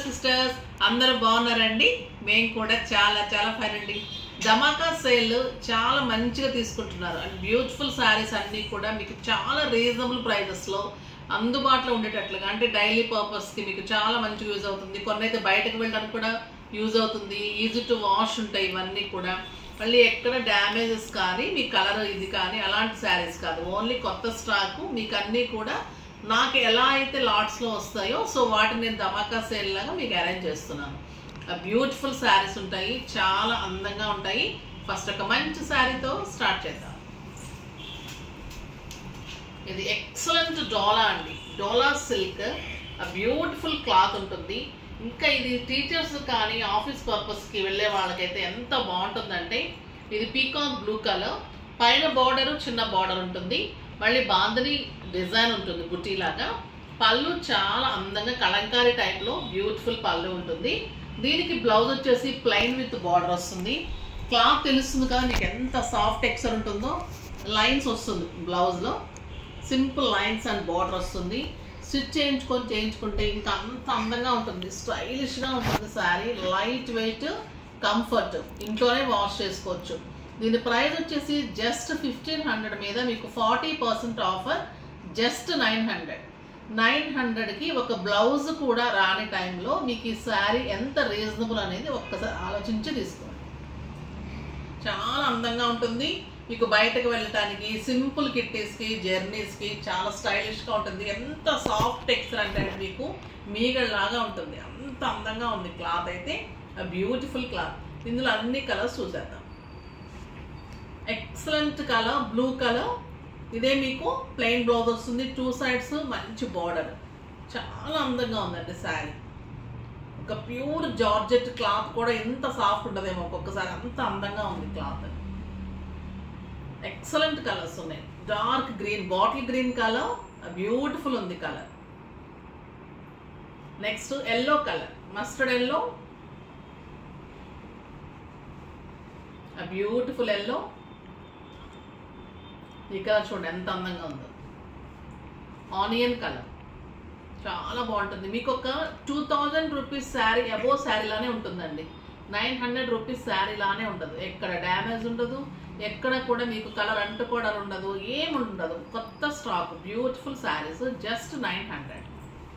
sisters అందరూ బాగున్నారండి మేము కూడా చాలా చాలా ఫైన్ అండి ధమాకా సేల్ చాలా మంచిగా తీసుకుంటున్నారు అండ్ బ్యూటిఫుల్ శారీస్ అన్నీ కూడా మీకు చాలా రీజనబుల్ ప్రైజెస్లో అందుబాటులో ఉండేటట్లుగా అంటే డైలీ పర్పస్కి మీకు చాలా మంచిగా యూజ్ అవుతుంది కొన్ని అయితే బయటకు వెళ్ళడానికి కూడా యూజ్ అవుతుంది ఈజీ టు వాష్ ఉంటాయి ఇవన్నీ కూడా మళ్ళీ ఎక్కడ డ్యామేజెస్ కానీ మీ కలర్ ఇది కానీ అలాంటి శారీస్ కాదు ఓన్లీ కొత్త స్టాక్ మీకు అన్నీ కూడా నాకు ఎలా అయితే లాట్స్లో వస్తాయో సో వాటిని నేను ధమాకా సేల్ లాగా మీకు అరేంజ్ చేస్తున్నాను బ్యూటిఫుల్ శారీస్ ఉంటాయి చాలా అందంగా ఉంటాయి ఫస్ట్ ఒక మంచి శారీతో స్టార్ట్ చేద్దాం ఇది ఎక్సలెంట్ డోలా అండి డోలా సిల్క్ బ్యూటిఫుల్ క్లాత్ ఉంటుంది ఇంకా ఇది టీచర్స్ కానీ ఆఫీస్ పర్పస్కి వెళ్ళే వాళ్ళకైతే ఎంత బాగుంటుందంటే ఇది పీకాక్ బ్లూ కలర్ పైన బార్డర్ చిన్న బార్డర్ ఉంటుంది మళ్ళీ బాందని డిజైన్ ఉంటుంది బుటీలాగా పళ్ళు చాలా అందంగా కలంకారీ టైప్లో బ్యూటిఫుల్ పళ్ళు ఉంటుంది దీనికి బ్లౌజ్ వచ్చేసి ప్లెయిన్ విత్ బార్డర్ వస్తుంది క్లాత్ తెలుస్తుంది కదా మీకు ఎంత సాఫ్ట్ టెక్స్చర్ ఉంటుందో లైన్స్ వస్తుంది బ్లౌజ్లో సింపుల్ లైన్స్ అండ్ బార్డర్ వస్తుంది స్టిచ్ చేయించుకొని చేయించుకుంటే ఇంకా అంత అందంగా ఉంటుంది స్టైలిష్గా ఉంటుంది శారీ లైట్ వెయిట్ కంఫర్ట్ ఇంట్లోనే వాష్ చేసుకోవచ్చు దీని ప్రైస్ వచ్చేసి జస్ట్ ఫిఫ్టీన్ హండ్రెడ్ మీద మీకు forty percent offer just nine hundred nine హండ్రెడ్కి ఒక బ్లౌజ్ కూడా రాని టైంలో మీకు ఈ శారీ ఎంత రీజనబుల్ అనేది ఒక్కసారి ఆలోచించి తీసుకోండి చాలా అందంగా ఉంటుంది మీకు బయటకు వెళ్ళటానికి సింపుల్ కిట్టీస్కి జర్నీస్కి చాలా స్టైలిష్గా ఉంటుంది ఎంత సాఫ్ట్ టెక్స్చర్ అంటే మీకు మీగల్లాగా ఉంటుంది అంత అందంగా ఉంది క్లాత్ అయితే బ్యూటిఫుల్ క్లాత్ ఇందులో అన్ని కలర్స్ చూసేద్దాం ఎక్సలెంట్ కలర్ బ్లూ కలర్ ఇదే మీకు ప్లెయిన్ బ్లౌజ్ వస్తుంది టూ సైడ్స్ మంచి బార్డర్ చాలా అందంగా ఉందండి శారీ ఒక ప్యూర్ జార్జెట్ క్లాత్ కూడా ఎంత సాఫ్ట్ ఉండదేమో ఒక్కొక్కసారి అంత అందంగా ఉంది క్లాత్ ఎక్సలెంట్ కలర్స్ ఉన్నాయి dark green bottle green colour beautiful ఉంది colour next yellow colour mustard yellow beautiful yellow ఈ కలర్ చూడండి ఎంత అందంగా ఉందో ఆనియన్ కలర్ చాలా బాగుంటుంది మీకు ఒక two thousand rupees sari above sari లానే ఉంటుందండి నైన్ హండ్రెడ్ రూపీస్ శారీ లానే ఉండదు ఎక్కడ డ్యామేజ్ ఉండదు ఎక్కడ కూడా మీకు కలర్ అంటుకోవడం ఉండదు ఏమి ఉండదు కొత్త stock beautiful saris just nine hundred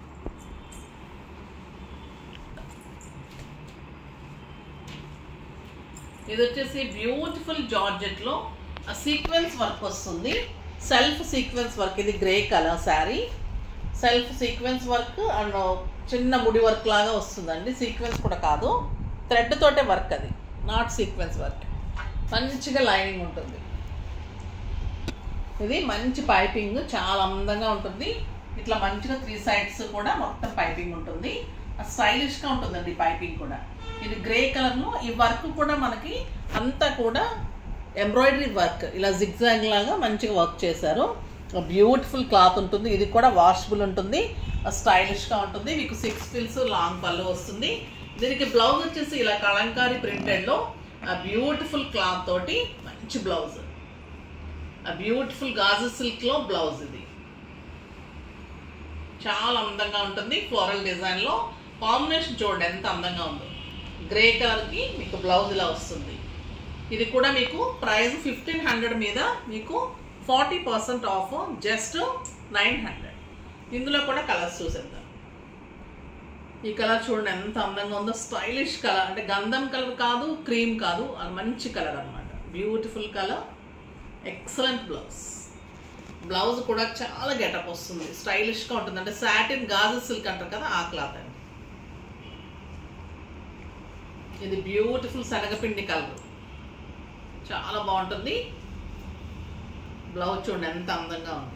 ఇది వచ్చేసి బ్యూటిఫుల్ జార్జెట్లో సీక్వెన్స్ వర్క్ వస్తుంది సెల్ఫ్ సీక్వెన్స్ వర్క్ ఇది grey colour sari self sequence work and చిన్న ముడి వర్క్ లాగా వస్తుందండి సీక్వెన్స్ కూడా కాదు థ్రెడ్ తోటే వర్క్ అది నాట్ సీక్వెన్స్ వర్క్ మంచిగా లైనింగ్ ఉంటుంది ఇది మంచి పైపింగ్ చాలా అందంగా ఉంటుంది ఇట్లా మంచిగా త్రీ సైడ్స్ కూడా మొత్తం పైపింగ్ ఉంటుంది స్టైలిష్గా ఉంటుందండి పైపింగ్ కూడా ఇది గ్రే కలర్లో ఈ వర్క్ కూడా మనకి అంతా కూడా ఎంబ్రాయిడరీ వర్క్ ఇలా జిగ్జాగ్ లాగా మంచిగా వర్క్ చేశారు బ్యూటిఫుల్ క్లాత్ ఉంటుంది ఇది కూడా వాషబుల్ ఉంటుంది స్టైలిష్గా ఉంటుంది మీకు సిక్స్ పిల్స్ లాంగ్ పళ్ళు వస్తుంది దీనికి బ్లౌజ్ వచ్చేసి ఇలా కలంకారీ ప్రింటెడ్లో బ్యూటిఫుల్ క్లాత్ తోటి మంచి బ్లౌజ్ బ్యూటిఫుల్ గాజు సిల్క్లో బ్లౌజ్ ఇది చాలా అందంగా ఉంటుంది ఫ్లోరల్ డిజైన్లో కాంబినేషన్ చూడండి ఎంత అందంగా ఉందో గ్రే కలర్కి మీకు బ్లౌజ్ ఇలా వస్తుంది ఇది కూడా మీకు ప్రైస్ ఫిఫ్టీన్ హండ్రెడ్ మీద మీకు forty percent off just nine hundred ఇందులో కూడా కలర్స్ చూసేద్దాం ఈ కలర్ చూడండి ఎంత అందంగా ఉందో స్టైలిష్ కలర్ అంటే గంధం కలర్ కాదు క్రీమ్ కాదు అది మంచి కలర్ అనమాట beautiful colour excellent blouse blouse కూడా చాలా గెటప్ వస్తుంది స్టైలిష్గా ఉంటుంది అంటే సాటిన్ గాజు సిల్క్ అంటారు కదా ఆ క్లాత్ అండి ఇది బ్యూటిఫుల్ శనగపిండి కలర్ చాలా బాగుంటుంది బ్లౌజ్ చూడండి ఎంత అందంగా ఉంది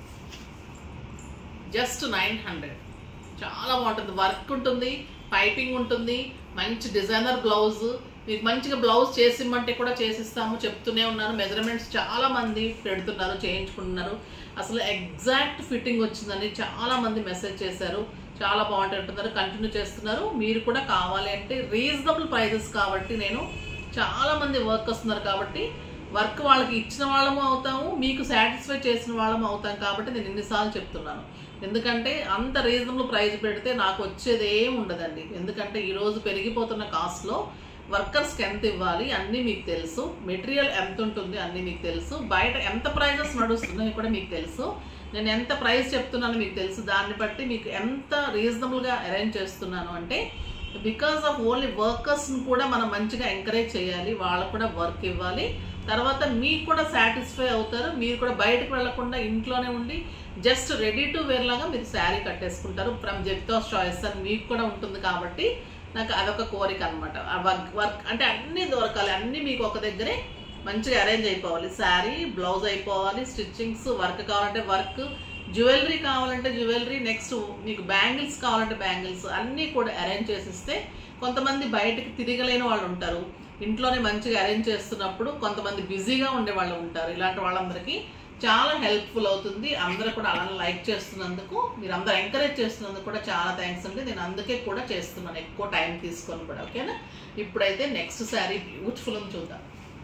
జస్ట్ నైన్ హండ్రెడ్ చాలా బాగుంటుంది వర్క్ ఉంటుంది పైపింగ్ ఉంటుంది మంచి డిజైనర్ బ్లౌజ్ మీకు మంచిగా బ్లౌజ్ చేసిమ్మంటే కూడా చేసిస్తాము చెప్తూనే ఉన్నాను మెజర్మెంట్స్ చాలా మంది పెడుతున్నారు చేయించుకుంటున్నారు అసలు ఎగ్జాక్ట్ ఫిట్టింగ్ వచ్చిందని చాలా మంది మెసేజ్ చేశారు చాలా బాగుంటుంది అంటున్నారు కంటిన్యూ చేస్తున్నారు మీరు కూడా కావాలి అంటే రీజనబుల్ ప్రైజెస్ కాబట్టి నేను చాలా మంది వర్క్ వస్తున్నారు కాబట్టి వర్క్ వాళ్ళకి ఇచ్చిన వాళ్ళము అవుతాము మీకు సాటిస్ఫై చేసిన వాళ్ళము అవుతాం కాబట్టి నేను ఎన్నిసార్లు చెప్తున్నాను ఎందుకంటే అంత రీజనబుల్ ప్రైస్ పెడితే నాకు వచ్చేది ఏం ఉండదండి ఎందుకంటే ఈరోజు పెరిగిపోతున్న కాస్ట్లో వర్కర్స్కి ఎంత ఇవ్వాలి అన్నీ మీకు తెలుసు మెటీరియల్ ఎంత ఉంటుంది అన్నీ మీకు తెలుసు బయట ఎంత ప్రైజెస్ నడుస్తున్నాయో కూడా మీకు తెలుసు నేను ఎంత ప్రైస్ చెప్తున్నానో మీకు తెలుసు దాన్ని బట్టి మీకు ఎంత రీజనబుల్గా అరేంజ్ చేస్తున్నాను అంటే బికాస్ ఆఫ్ ఓన్లీ వర్కర్స్ని కూడా మనం మంచిగా ఎంకరేజ్ చేయాలి వాళ్ళకు కూడా వర్క్ ఇవ్వాలి తర్వాత మీకు కూడా సాటిస్ఫై అవుతారు మీరు కూడా బయటకు వెళ్లకుండా ఇంట్లోనే ఉండి జస్ట్ రెడీ టు వేర్ లాగా మీరు శారీ కట్టేసుకుంటారు ఫ్రమ్ జెప్తాస్ చాయిస్ అని మీకు కూడా ఉంటుంది కాబట్టి నాకు అదొక కోరిక అనమాట వర్క్ వర్క్ అంటే అన్నీ దొరకాలి అన్నీ మీకు ఒక దగ్గరే మంచిగా అరేంజ్ అయిపోవాలి శారీ బ్లౌజ్ అయిపోవాలి స్టిచ్చింగ్స్ వర్క్ కావాలంటే వర్క్ జ్యువెలరీ కావాలంటే జ్యువెలరీ నెక్స్ట్ మీకు బ్యాంగిల్స్ కావాలంటే బ్యాంగిల్స్ అన్నీ కూడా అరేంజ్ చేసిస్తే కొంతమంది బయటకు తిరగలేని వాళ్ళు ఉంటారు ఇంట్లోనే మంచిగా అరేంజ్ చేస్తున్నప్పుడు కొంతమంది బిజీగా ఉండే వాళ్ళు ఉంటారు ఇలాంటి వాళ్ళందరికీ చాలా హెల్ప్ఫుల్ అవుతుంది అందరూ కూడా అలా లైక్ చేస్తున్నందుకు మీరు అందరూ ఎంకరేజ్ చేస్తున్నందుకు కూడా చాలా థ్యాంక్స్ అండి నేను అందుకే కూడా చేస్తున్నాను ఎక్కువ టైం తీసుకొని కూడా ఓకేనా ఇప్పుడైతే నెక్స్ట్ శారీ బ్యూటిఫుల్ అని చూద్దాం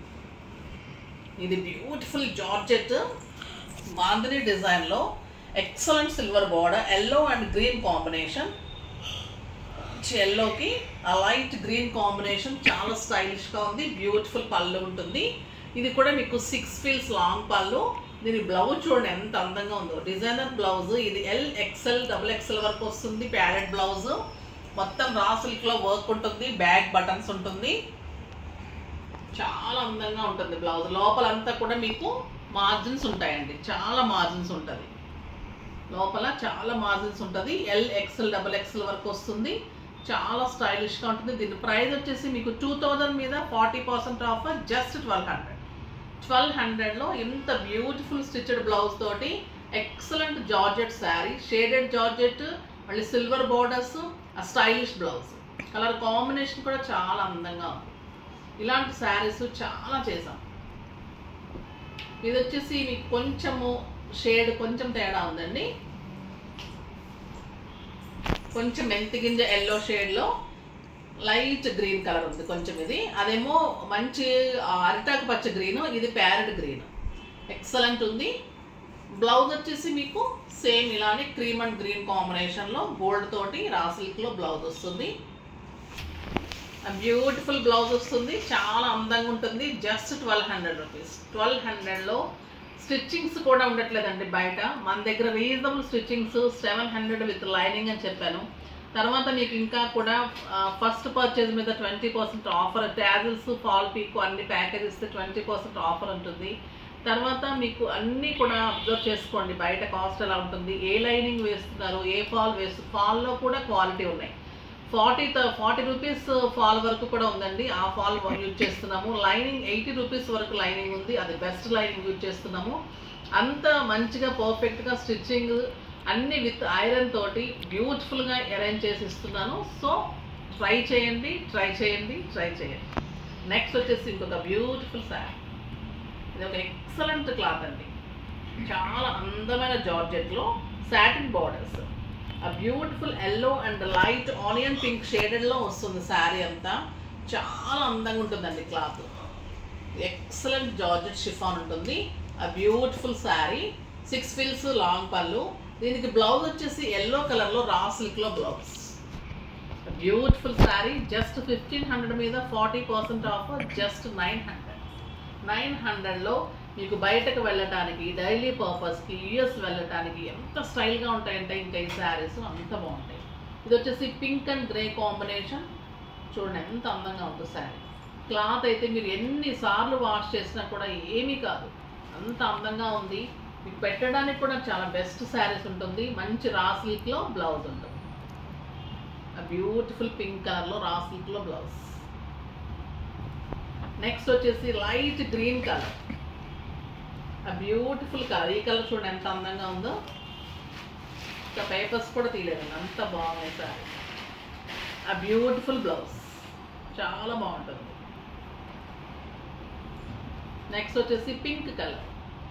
ఇది బ్యూటిఫుల్ జార్జెట్ బాంధని డిజైన్లో excellent silver border yellow and green combination ఎల్లోకి ఆ లైట్ గ్రీన్ కాంబినేషన్ చాలా స్టైలిష్గా ఉంది బ్యూటిఫుల్ పళ్ళు ఉంటుంది ఇది కూడా మీకు సిక్స్ ఫీల్స్ లాంగ్ పళ్ళు దీని బ్లౌజ్ చూడండి ఎంత అందంగా ఉందో డిజైనర్ బ్లౌజ్ ఇది ఎల్ ఎక్సెల్ డబుల్ ఎక్సెల్ వరకు వస్తుంది ప్యాడెడ్ బ్లౌజ్ మొత్తం రా సిల్క్లో వర్క్ ఉంటుంది బ్యాక్ బటన్స్ ఉంటుంది చాలా అందంగా ఉంటుంది బ్లౌజ్ లోపలంతా కూడా మీకు మార్జిన్స్ ఉంటాయండి చాలా మార్జిన్స్ ఉంటుంది లోపల చాలా మార్జిన్స్ ఉంటుంది ఎల్ ఎక్సెల్ డబుల్ ఎక్సెల్ వరకు వస్తుంది చాలా స్టైలిష్గా ఉంటుంది దీని ప్రైస్ వచ్చేసి మీకు టూ థౌజండ్ మీద forty percent offer just twelve hundred twelve హండ్రెడ్లో ఇంత బ్యూటిఫుల్ స్టిచ్డ్ బ్లౌజ్ తోటి excellent georgette sari shaded georgette మళ్ళీ సిల్వర్ బార్డర్స్ ఆ స్టైలిష్ బ్లౌజ్ కలర్ కాంబినేషన్ కూడా చాలా అందంగా ఉంది ఇలాంటి శారీస్ చాలా చేసాం ఇది వచ్చేసి మీకు కొంచెము షేడ్ కొంచెం తేడా ఉందండి కొంచెం మెంతి గింజ ఎల్లో షేడ్లో లైట్ గ్రీన్ కలర్ ఉంది కొంచెం ఇది అదేమో మంచి ఆ, అరిటాకు పచ్చ గ్రీన్ ఇది ప్యారెట్ గ్రీన్ ఎక్సలెంట్ ఉంది బ్లౌజ్ వచ్చేసి మీకు సేమ్ ఇలానే క్రీమ్ అండ్ గ్రీన్ కాంబినేషన్లో గోల్డ్ తోటి రా సిల్క్లో బ్లౌజ్ వస్తుంది బ్యూటిఫుల్ బ్లౌజ్ వస్తుంది చాలా అందంగా ఉంటుంది just twelve hundred rupees twelve హండ్రెడ్లో స్టిచ్చింగ్స్ కూడా ఉండట్లేదండి బయట మన దగ్గర reasonable stitchings seven hundred with lining అని చెప్పాను తర్వాత మీకు ఇంకా కూడా ఫస్ట్ పర్చేజ్ మీద twenty percent offer tassels fall pico అన్ని ప్యాకేజ్ ఇస్తే ట్వంటీ పర్సెంట్ ఆఫర్ ఉంటుంది తర్వాత మీకు అన్నీ కూడా అబ్జర్వ్ చేసుకోండి బయట కాస్ట్ ఎలా ఉంటుంది ఏ లైనింగ్ వేస్తున్నారు ఏ ఫాల్ వేస్తు ఫాల్లో కూడా క్వాలిటీ ఉన్నాయి ఫార్టీ ఫార్టీ రూపీస్ ఫాల్ వరకు కూడా ఉందండి ఆ ఫాల్ యూజ్ చేస్తున్నాము లైనింగ్ ఎయిటీ రూపీస్ వరకు లైనింగ్ ఉంది అది బెస్ట్ లైనింగ్ యూజ్ చేస్తున్నాము అంత మంచిగా పర్ఫెక్ట్గా స్టిచ్చింగ్ అన్ని విత్ ఐరన్ తోటి బ్యూటిఫుల్గా అరేంజ్ చేసి ఇస్తున్నాను సో ట్రై చేయండి ట్రై చేయండి ట్రై చేయండి నెక్స్ట్ వచ్చేసి ఇంకొక బ్యూటిఫుల్ శారీ ఇది ఒక ఎక్సలెంట్ క్లాత్ అండి చాలా అందమైన జార్జెట్లో సాటిన్ బార్డర్స్ ఆ beautiful yellow and light onion pink షేడెడ్లో వస్తుంది శారీ అంతా చాలా అందంగా ఉంటుందండి క్లాత్ ఎక్సలెంట్ జార్జెట్ షిఫాన్ ఉంటుంది ఆ బ్యూటిఫుల్ శారీ సిక్స్ ఫిల్స్ లాంగ్ పళ్ళు దీనికి బ్లౌజ్ వచ్చేసి ఎల్లో కలర్లో రా సిల్క్లో blouse beautiful sari just fifteen hundred మీద forty percent offer just nine hundred nine హండ్రెడ్లో మీకు బయటకు వెళ్ళటానికి డైలీ పర్పస్కి యూఎస్ వెళ్ళటానికి ఎంత స్టైల్గా ఉంటాయంటే ఇంకా ఈ శారీస్ అంత బాగుంటాయి ఇది వచ్చేసి పింక్ అండ్ గ్రే కాంబినేషన్ చూడండి ఎంత అందంగా ఉంటుంది శారీ క్లాత్ అయితే మీరు ఎన్నిసార్లు వాష్ చేసినా కూడా ఏమీ కాదు అంత అందంగా ఉంది మీకు పెట్టడానికి కూడా చాలా బెస్ట్ శారీస్ ఉంటుంది మంచి రా సిల్క్లో బ్లౌజ్ ఉంటుంది బ్యూటిఫుల్ పింక్ కలర్లో రా సిల్క్లో బ్లౌజ్ నెక్స్ట్ వచ్చేసి లైట్ గ్రీన్ కలర్ ఆ బ్యూటిఫుల్ కలర్ ఈ కలర్ చూడండి ఎంత అందంగా ఉందో ఇంకా పేపర్స్ కూడా తీయలేదండి అంత బాగున్నాయి సారీ ఆ బ్యూటిఫుల్ బ్లౌజ్ చాలా బాగుంటుంది నెక్స్ట్ వచ్చేసి pink colour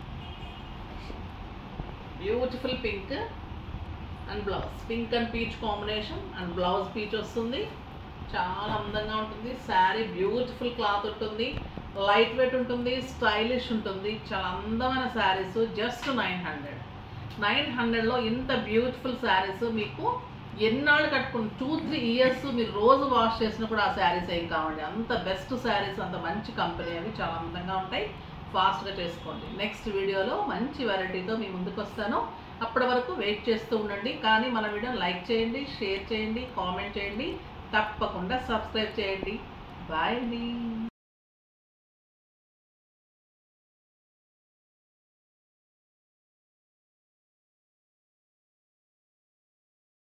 beautiful pink and blouse pink and peach combination and blouse peach వస్తుంది చాలా అందంగా ఉంటుంది శారీ బ్యూటిఫుల్ క్లాత్ ఉంటుంది లైట్ వెయిట్ ఉంటుంది స్టైలిష్ ఉంటుంది చాలా అందమైన saris just nine hundred nine హండ్రెడ్లో ఇంత బ్యూటిఫుల్ శారీస్ మీకు ఎన్నాళ్ళు కట్టుకుని టూ త్రీ ఇయర్స్ మీరు రోజు వాష్ చేసినా కూడా ఆ శారీస్ ఏం కావండి అంత బెస్ట్ శారీస్ అంత మంచి కంపెనీ అవి చాలా అందంగా ఉంటాయి ఫాస్ట్గా చేసుకోండి నెక్స్ట్ వీడియోలో మంచి వెరైటీతో మీ ముందుకు వస్తాను అప్పటి వరకు వెయిట్ చేస్తూ ఉండండి కానీ మన వీడియో లైక్ చేయండి షేర్ చేయండి కామెంట్ చేయండి తప్పకుండా సబ్స్క్రైబ్ చేయండి బాయ్ అండి